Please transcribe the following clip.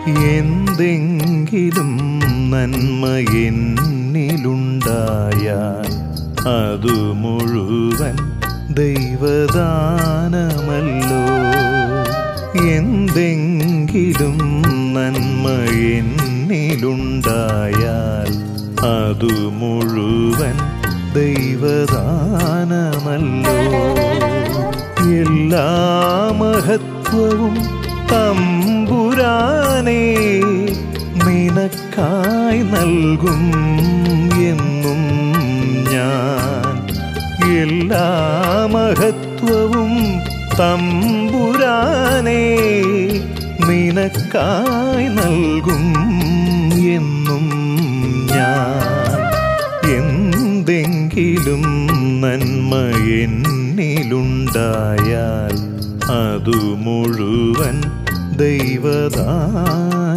എന്തെങ്കിലും നന്മ എന്നിലുണ്ടായാൽ അതു മുഴുവൻ ദൈവദാനമല്ലോ എന്തെങ്കിലും നന്മ എന്നിലുണ്ടായാൽ അതു മുഴുവൻ ദൈവദാനമല്ലോ എല്ലാ മഹത്വവും തമ്പുരാനേ നിനക്കായി നൽകും എന്നും ഞാൻ എല്ലാ മഹത്വവും തമ്പുരാനേ നിനക്കായി നൽകും എന്നും ഞാൻ എന്തെങ്കിലും നന്മ എന്നിലുണ്ടായാൽ അതു മുഴുവൻ ദൈവദാനമല്ലോ